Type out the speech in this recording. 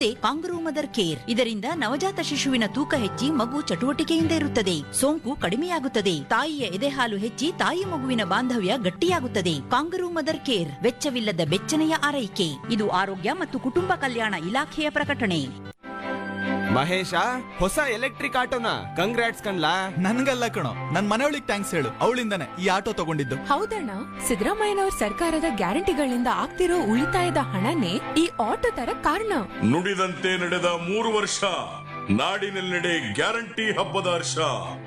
ನೀಡುತ್ತದೆ kangaroo mother care ಇದರಿಂದ ನವಜಾತ ಶಿಶುವಿನ ತೂಕ ಹೆಚ್ಚಿ ಮಗು ಚಟುವಟಿಕೆಯಿಂದ ಇರುತ್ತದೆ ಸೋಂಕು ಕಡಿಮೆಯಾಗುತ್ತದೆ ತಾಯಿಯ ಎದೆಹಾಲು ಹೆಚ್ಚಿ ತಾಯಿ ಮಗುವಿನ ಬಾಂಧವ್ಯ ಗಟ್ಟಿಯಾಗುತ್ತದೆ ಕಾಂಗರೂ ಮದರ್ ಕೇರ್ ವೆಚ್ಚವಿಲ್ಲದ ಬೆಚ್ಚನೆಯ ಆರೈಕೆ ಇದು ಆರೋಗ್ಯ ಮತ್ತು ಕುಟುಂಬ ಕಲ್ಯಾಣ ಇಲಾಖೆಯ ಪ್ರಕಟಣೆ ಮಹೇಶ ಹೊಸ ಎಲೆಕ್ಟ್ರಿಕ್ ಆಟೋನ ಕಂಗ್ರಾಟ್ಸ್ ಕಣ್ಲಾ ನನ್ಗಲ್ಲ ಕಣೋ ನನ್ ಮನೆಯೊಳಗ್ ಥ್ಯಾಂಕ್ಸ್ ಹೇಳು ಅವಳಿಂದಾನೆ ಈ ಆಟೋ ತಗೊಂಡಿದ್ದು ಹೌದಣ್ಣ ಸಿದ್ದರಾಮಯ್ಯನವ್ರ ಸರ್ಕಾರದ ಗ್ಯಾರಂಟಿಗಳಿಂದ ಆಗ್ತಿರೋ ಉಳಿತಾಯದ ಹಣನೇ ಈ ಆಟೋ ತರ ಕಾರಣ ನುಡಿದಂತೆ ನಡೆದ ಮೂರು ವರ್ಷ ನಾಡಿನೆಲ್ಲೆಡೆ ಗ್ಯಾರಂಟಿ ಹಬ್ಬದ ಹರ್ಷ